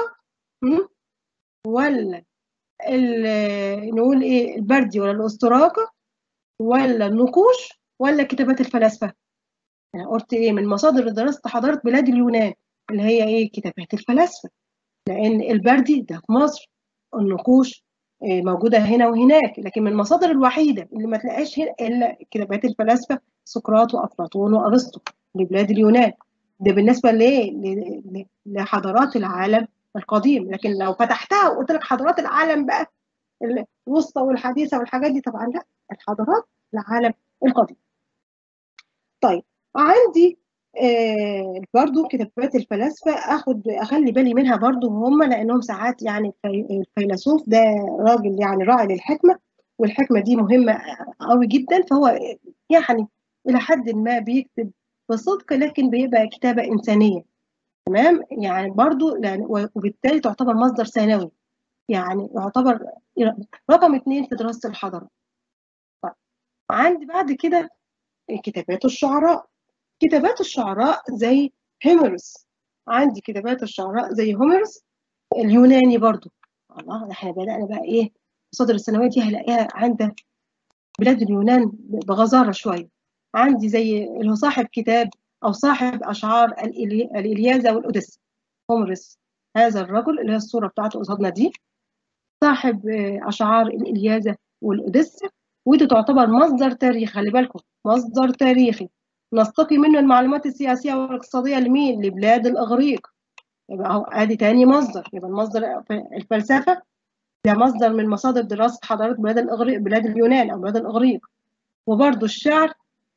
ولا نقول ايه البردي ولا الاستراقه ولا النقوش ولا كتابات الفلاسفه يعني قلت ايه من مصادر دراسه حضاره بلاد اليونان اللي هي ايه كتابات الفلاسفه لان البردي ده في مصر النقوش موجوده هنا وهناك لكن من المصادر الوحيده اللي ما تلاقيش هنا الا كتابات الفلاسفه سقراط وافلاطون وارسطو لبلاد اليونان ده بالنسبه لايه لحضارات العالم القديم لكن لو فتحتها وقلت لك حضارات العالم بقى الوسطى والحديثه والحاجات دي طبعا لا الحضارات العالم القديم طيب عندي آه برضو كتابات الفلاسفة أخد أخلي بالي منها برضو هم لأنهم ساعات يعني الفيلسوف ده راجل يعني راعي للحكمة والحكمة دي مهمة قوي جدا فهو يعني إلى حد ما بيكتب بصدق لكن بيبقى كتابة إنسانية تمام يعني برضو يعني وبالتالي تعتبر مصدر ثانوي يعني يعتبر رقم اثنين في دراسة الحضارة طيب. عندي بعد كده كتابات الشعراء كتابات الشعراء زي هيمرس عندي كتابات الشعراء زي هومرس اليوناني برضو الله احنا بدأنا بقى ايه مصادر الثانوية دي هلاقيها عند بلاد اليونان بغزارة شوية عندي زي اللي هو صاحب كتاب أو صاحب أشعار الإلياذة والأوديسا هومرس هذا الرجل اللي هي الصورة بتاعته قصادنا دي صاحب أشعار الإلياذة والأوديسا ودي تعتبر مصدر تاريخي خلي بالكم مصدر تاريخي نستقي منه المعلومات السياسية والاقتصادية لمين؟ لبلاد الإغريق يبقى أهو أدي تاني مصدر يبقى المصدر الفلسفة ده مصدر من مصادر دراسة حضارة بلاد الإغريق بلاد اليونان أو بلاد الإغريق وبرضه الشعر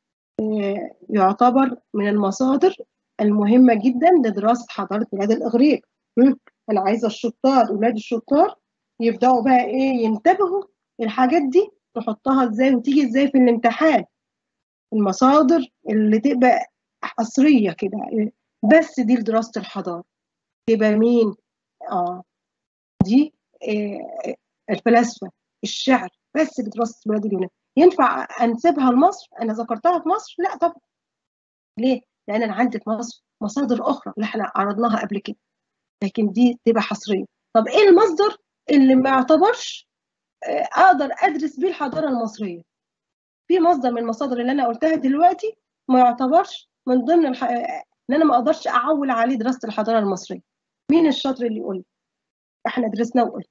يعتبر من المصادر المهمة جدا لدراسة حضارة بلاد الإغريق أنا عايزة الشطار أولاد الشطار يبدأوا بقى إيه ينتبهوا الحاجات دي نحطها إزاي وتيجي إزاي في الامتحان المصادر اللي تبقى حصرية كده بس دي لدراسة الحضارة تبقى مين؟ آه دي آه الفلاسفة الشعر بس لدراسة بلاد اليونان ينفع أنسبها لمصر؟ أنا ذكرتها في مصر؟ لا طبعا ليه؟ لأن أنا عندي في مصر مصادر أخرى اللي احنا عرضناها قبل كده لكن دي تبقى حصرية طب إيه المصدر اللي ما يعتبرش آه أقدر أدرس بيه الحضارة المصرية؟ في مصدر من المصادر اللي انا قلتها دلوقتي ما يعتبرش من ضمن الح... ان انا ما اقدرش اعول عليه دراسه الحضاره المصريه مين الشاطر اللي يقول احنا درسنا وقلت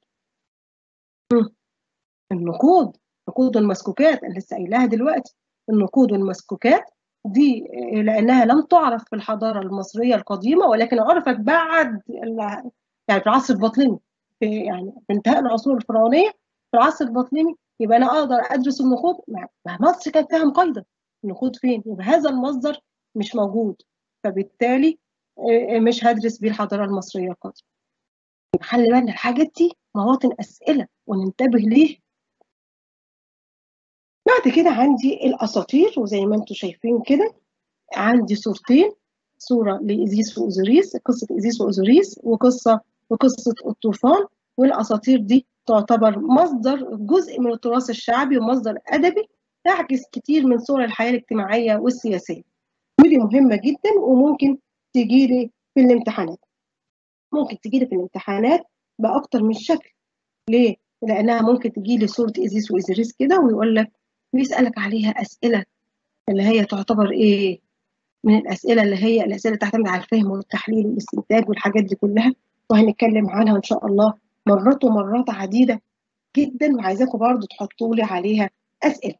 النقود نقود والمسكوكات اللي لسه قايلاها دلوقتي النقود والمسكوكات دي لانها لم تعرف في الحضاره المصريه القديمه ولكن عرفت بعد يعني في العصر البطلمي في يعني في انتهاء العصور الفرعونيه في العصر البطلمي يبقى انا اقدر ادرس النقود ما مصر كانت فيها مقايضه النقود فين يبقى هذا المصدر مش موجود فبالتالي مش هدرس بيه الحضاره المصريه القديمه خلي بالنا الحاجات دي مواطن اسئله وننتبه ليه بعد كده عندي الاساطير وزي ما انتم شايفين كده عندي صورتين صوره لايزيس واوزوريس قصه ايزيس واوزوريس وقصه وقصه الطوفان والاساطير دي تعتبر مصدر جزء من التراث الشعبي ومصدر ادبي تعكس كتير من صور الحياه الاجتماعيه والسياسيه ودي مهمه جدا وممكن تجي لي في الامتحانات ممكن تجي لي في الامتحانات باكتر من شكل ليه لانها ممكن تجي لي صوره ايزيس وايزيريس كده ويقول لك ويسالك عليها اسئله اللي هي تعتبر ايه من الاسئله اللي هي الاسئله اللي تعتمد على الفهم والتحليل والاستنتاج والحاجات دي كلها وهنتكلم عنها ان شاء الله مرات ومرات عديده جدا وعايزاكم برضو تحطوا لي عليها اسئله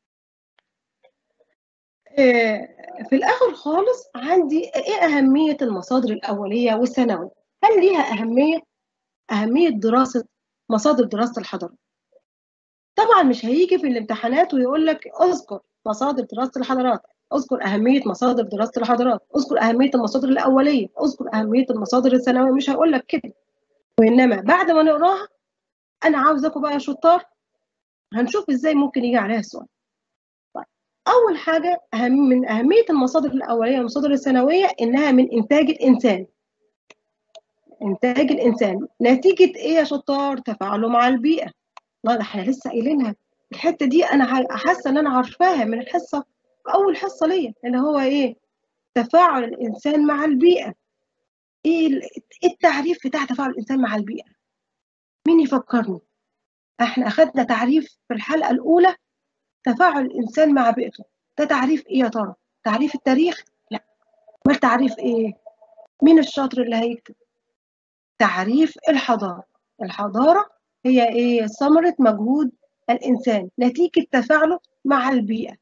في الاخر خالص عندي ايه اهميه المصادر الاوليه والثانويه هل ليها اهميه اهميه دراسه مصادر دراسه الحضاره طبعا مش هيجي في الامتحانات ويقول لك اذكر مصادر دراسه الحضارات اذكر اهميه مصادر دراسه الحضارات اذكر اهميه المصادر الاوليه اذكر اهميه المصادر الثانويه مش هقول لك كده وانما بعد ما نقراها انا عاوزاكم بقى يا شطار هنشوف ازاي ممكن يجي عليها السؤال طيب اول حاجه اهم من اهميه المصادر الاوليه والمصادر الثانويه انها من انتاج الانسان انتاج الانسان نتيجه ايه يا شطار تفاعله مع البيئه لا ده احنا لسه قايلينها الحته دي انا حاسه ان انا عارفاها من الحصه اول حصه ليا اللي هو ايه تفاعل الانسان مع البيئه ايه التعريف بتاع تفاعل الانسان مع البيئه مين يفكرني احنا اخذنا تعريف في الحلقه الاولى تفاعل الانسان مع بيئته ده تعريف ايه يا ترى تعريف التاريخ لا ما تعريف ايه مين الشاطر اللي هيكتب تعريف الحضاره الحضاره هي ايه ثمره مجهود الانسان نتيجه تفاعله مع البيئه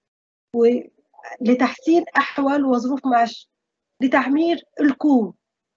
ولتحسين احوال وظروف معيشه لتعمير الكون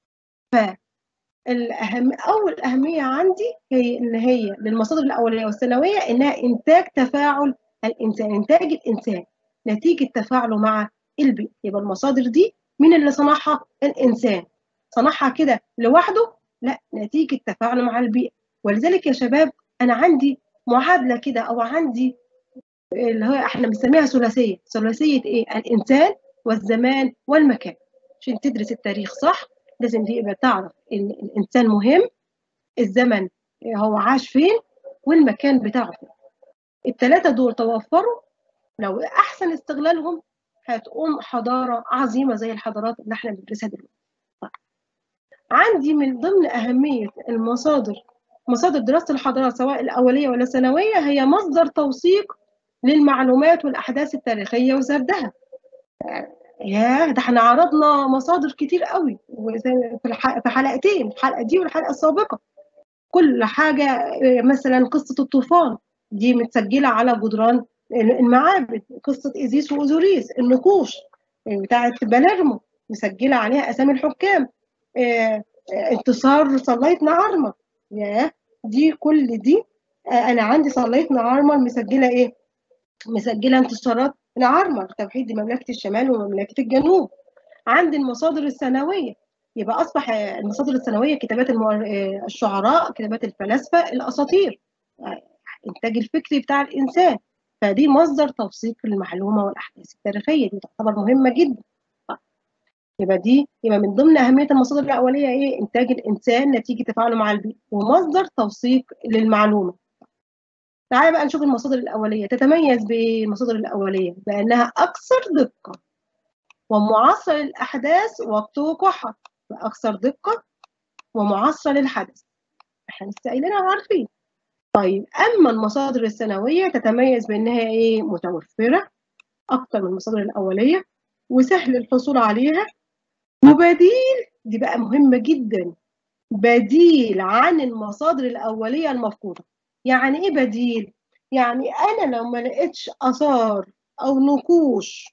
فالأهم أول أهمية عندي هي إن هي للمصادر الأولية والثانوية إنها إنتاج تفاعل الإنسان إنتاج الإنسان نتيجة تفاعله مع البيئة يبقى المصادر دي مين اللي صنعها؟ الإنسان صنعها كده لوحده؟ لا نتيجة تفاعله مع البيئة ولذلك يا شباب أنا عندي معادلة كده أو عندي اللي هو احنا بنسميها ثلاثية ثلاثية إيه؟ الإنسان والزمان والمكان عشان تدرس التاريخ صح لازم يبقى تعرف ان الانسان مهم الزمن هو عاش فين والمكان بتاعه فين الثلاثه دول توفروا لو احسن استغلالهم هتقوم حضاره عظيمه زي الحضارات اللي احنا بندرسها دلوقتي عندي من ضمن اهميه المصادر مصادر دراسه الحضارات سواء الاوليه ولا الثانويه هي مصدر توثيق للمعلومات والاحداث التاريخيه وسردها ياه ده احنا عرضنا مصادر كتير قوي في في حلقتين الحلقه دي والحلقه السابقه كل حاجه مثلا قصه الطوفان دي متسجله على جدران المعابد قصه ايزيس واوزوريس النقوش بتاعه باليرمو مسجله عليها اسامي الحكام انتصار صليت نعرمه ياه دي كل دي انا عندي صليت نعرمه مسجله ايه مسجله انتصارات نعرمر توحيد مملكة الشمال ومملكة الجنوب عند المصادر الثانوية يبقى أصبح المصادر الثانوية كتابات المور... الشعراء كتابات الفلاسفة الأساطير إنتاج الفكري بتاع الإنسان فدي مصدر توثيق المعلومة والأحداث التاريخية دي تعتبر مهمة جدا يبقى دي يبقى من ضمن أهمية المصادر الأولية إيه إنتاج الإنسان نتيجة تفاعله مع البيئة ومصدر توثيق للمعلومة تعالى بقى نشوف المصادر الأولية تتميز بالمصادر الأولية بأنها أكثر دقة ومعاصرة للأحداث وقت وقوعها أكثر دقة ومعاصرة للحدث احنا لسه قايلينها عارفين طيب أما المصادر الثانوية تتميز بأنها إيه متوفرة أكثر من المصادر الأولية وسهل الحصول عليها وبديل دي بقى مهمة جدا بديل عن المصادر الأولية المفقودة يعني ايه بديل يعني انا لو ما لقيتش اثار او نقوش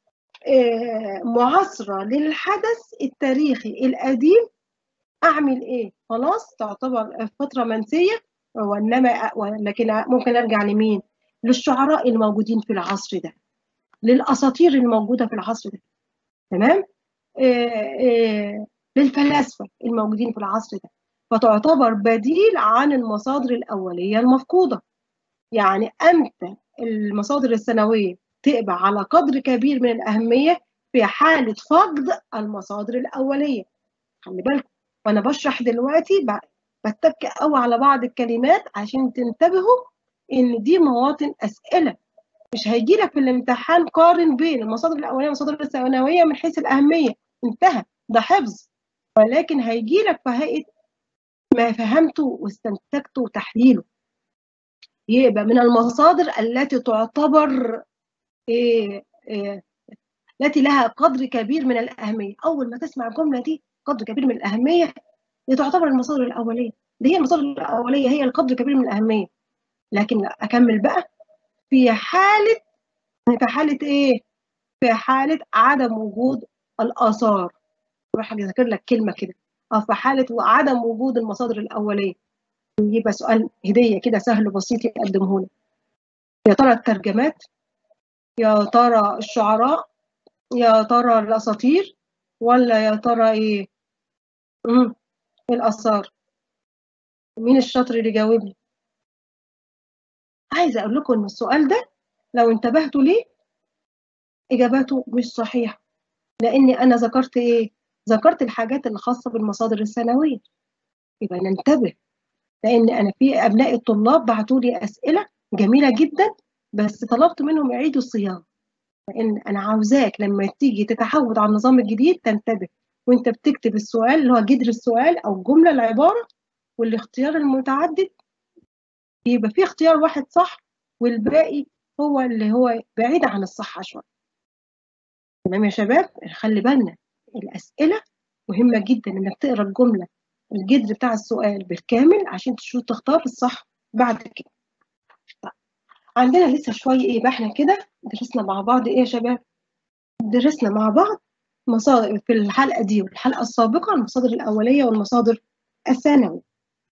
معاصره للحدث التاريخي القديم اعمل ايه خلاص تعتبر فتره منسيه وانما لكن ممكن ارجع لمين للشعراء الموجودين في العصر ده للاساطير الموجوده في العصر ده تمام للفلاسفة الموجودين في العصر ده فتعتبر بديل عن المصادر الأولية المفقودة يعني أمتى المصادر الثانوية تبقى على قدر كبير من الأهمية في حالة فقد المصادر الأولية خلي بالكم وأنا بشرح دلوقتي بتك قوي على بعض الكلمات عشان تنتبهوا إن دي مواطن أسئلة مش هيجي لك في الامتحان قارن بين المصادر الأولية والمصادر الثانوية من حيث الأهمية انتهى ده حفظ ولكن هيجي لك في هيئة ما فهمته واستنتجته وتحليله يبقى من المصادر التي تعتبر إيه إيه التي لها قدر كبير من الأهمية أول ما تسمع الجملة دي قدر كبير من الأهمية دي تعتبر المصادر الأولية دي هي المصادر الأولية هي القدر الكبير من الأهمية لكن أكمل بقى في حالة في حالة إيه؟ في حالة عدم وجود الآثار راح أذكر لك كلمة كده أو في حالة عدم وجود المصادر الأولية يبقى سؤال هدية كده سهل وبسيط يقدمه لك يا ترى الترجمات يا ترى الشعراء يا ترى الأساطير ولا يا ترى إيه؟ امم الآثار مين الشاطر اللي جاوبني؟ عايزة أقول لكم إن السؤال ده لو انتبهتوا ليه إجاباته مش صحيحة لأني أنا ذكرت إيه؟ ذكرت الحاجات اللي خاصة بالمصادر الثانوية يبقى ننتبه لأن أنا في أبناء الطلاب بعتوا لي أسئلة جميلة جدا بس طلبت منهم يعيدوا الصياغة لأن أنا عاوزاك لما تيجي تتعود على النظام الجديد تنتبه وأنت بتكتب السؤال اللي هو جذر السؤال أو الجملة العبارة والاختيار المتعدد يبقى في اختيار واحد صح والباقي هو اللي هو بعيد عن الصحة شوية تمام يا شباب خلي بالنا الأسئلة مهمة جدا إنك تقرا الجملة الجذر بتاع السؤال بالكامل عشان تشوف تختار الصح بعد كده طيب. عندنا لسه شوية إيه بقى إحنا كده درسنا مع بعض إيه يا شباب درسنا مع بعض مصادر في الحلقة دي والحلقة السابقة المصادر الأولية والمصادر الثانوية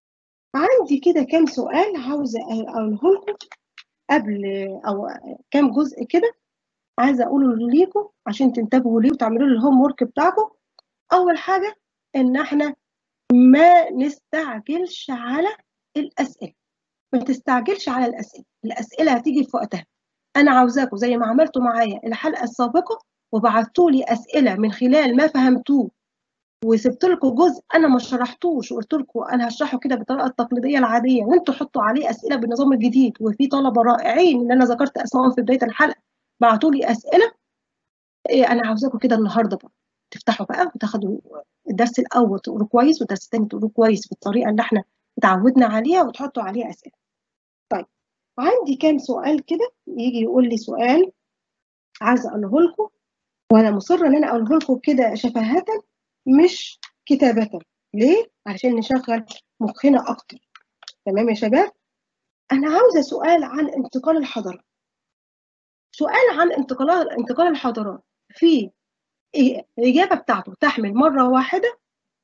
عندي كده كام سؤال عاوزة أقوله لكم قبل أو كام جزء كده عايزة أقوله ليكم عشان تنتبهوا ليه وتعملوا لي الهوم ورك بتاعكم أول حاجة إن إحنا ما نستعجلش على الأسئلة ما تستعجلش على الأسئلة الأسئلة هتيجي في وقتها أنا عاوزاكم زي ما عملتوا معايا الحلقة السابقة وبعتوا لي أسئلة من خلال ما فهمتوه وسبت لكم جزء انا ما شرحتوش وقلت لكم انا هشرحه كده بالطريقه التقليديه العاديه وانتوا حطوا عليه اسئله بالنظام الجديد وفي طلبه رائعين اللي انا ذكرت اسمائهم في بدايه الحلقه بعتوا لي اسئله إيه انا عاوزاكم كده النهارده بقى تفتحوا بقى وتاخدوا الدرس الاول تقولوا كويس والدرس الثاني تقولوا كويس بالطريقه اللي احنا اتعودنا عليها وتحطوا عليها اسئله طيب عندي كام سؤال كده يجي يقول لي سؤال عايزه اقوله لكم وانا مصره ان انا اقوله لكم كده شفهه مش كتابة ليه؟ عشان نشغل مخنا أكتر تمام يا شباب؟ أنا عاوزة سؤال عن انتقال الحضارات سؤال عن انتقال انتقال الحضارات في الإجابة بتاعته تحمل مرة واحدة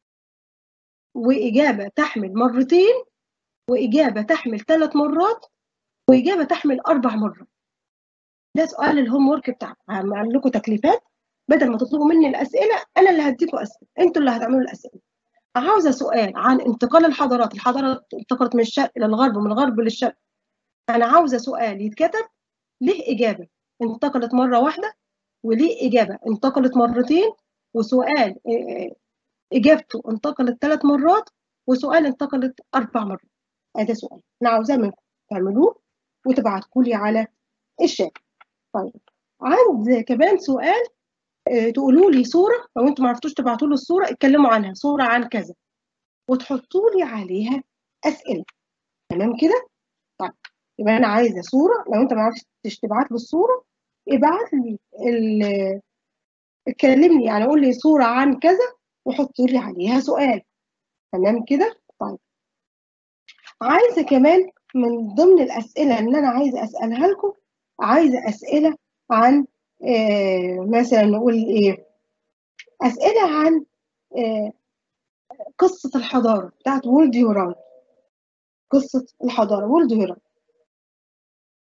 وإجابة تحمل مرتين وإجابة تحمل ثلاث مرات وإجابة تحمل أربع مرات ده سؤال الهوم ورك بتاعكم هعمل لكم تكليفات بدل ما تطلبوا مني الاسئله انا اللي هديكم اسئله انتوا اللي هتعملوا الاسئله عاوزه سؤال عن انتقال الحضارات الحضاره انتقلت من الشرق الى الغرب ومن الغرب للشرق انا عاوزه سؤال يتكتب ليه اجابه انتقلت مره واحده وليه اجابه انتقلت مرتين وسؤال اجابته انتقلت ثلاث مرات وسؤال انتقلت اربع مرات هذا سؤال انا عاوزاه منكم تعملوه وتبعتوا لي على الشات طيب عند كمان سؤال تقولوا لي صوره لو انتم ما عرفتوش تبعتوا لي الصوره اتكلموا عنها صوره عن كذا وتحطوا لي عليها اسئله تمام كده طيب يبقى انا عايزه صوره لو انت ما عرفتش تبعت لي الصوره ابعت لي اتكلمني يعني قول لي صوره عن كذا وحطوا لي عليها سؤال تمام كده طيب عايزه كمان من ضمن الاسئله اللي انا عايزه اسالها لكم عايزه اسئله عن آه مثلا نقول ايه اسئله عن آه قصه الحضاره بتاعت وولد يوران قصه الحضاره وولد يوران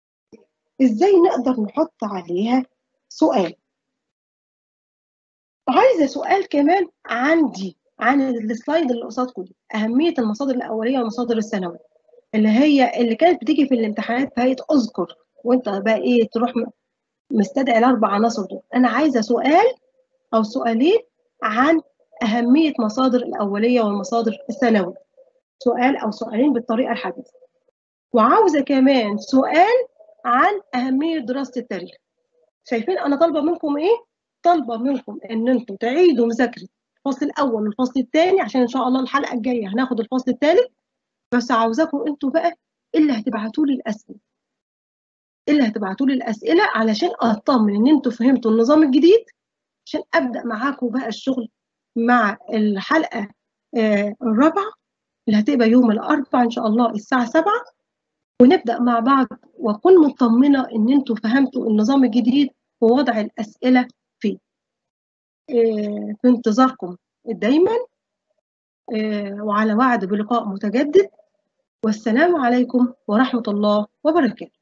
ازاي نقدر نحط عليها سؤال عايزه سؤال كمان عندي عن السلايد اللي قصادكم دي اهميه المصادر الاوليه والمصادر الثانويه اللي هي اللي كانت بتيجي في الامتحانات فهي اذكر وانت بقى ايه تروح مستدعي الاربع عناصر دول انا عايزه سؤال او سؤالين عن اهميه مصادر الاوليه والمصادر الثانويه سؤال او سؤالين بالطريقه الحديثه وعاوزه كمان سؤال عن اهميه دراسه التاريخ شايفين انا طالبه منكم ايه طالبه منكم ان انتم تعيدوا مذاكره الفصل الاول والفصل الثاني عشان ان شاء الله الحلقه الجايه هناخد الفصل الثالث بس عاوزاكم انتوا بقى اللي هتبعتوا لي الاسئله اللي هتبعتوا لي الاسئله علشان اطمن ان انتوا فهمتوا النظام الجديد عشان ابدا معاكم بقى الشغل مع الحلقه آه الرابعه اللي هتبقى يوم الاربعاء ان شاء الله الساعه 7 ونبدا مع بعض واكون مطمنه ان انتوا فهمتوا النظام الجديد ووضع الاسئله فيه آه في انتظاركم دايما آه وعلى وعد بلقاء متجدد والسلام عليكم ورحمه الله وبركاته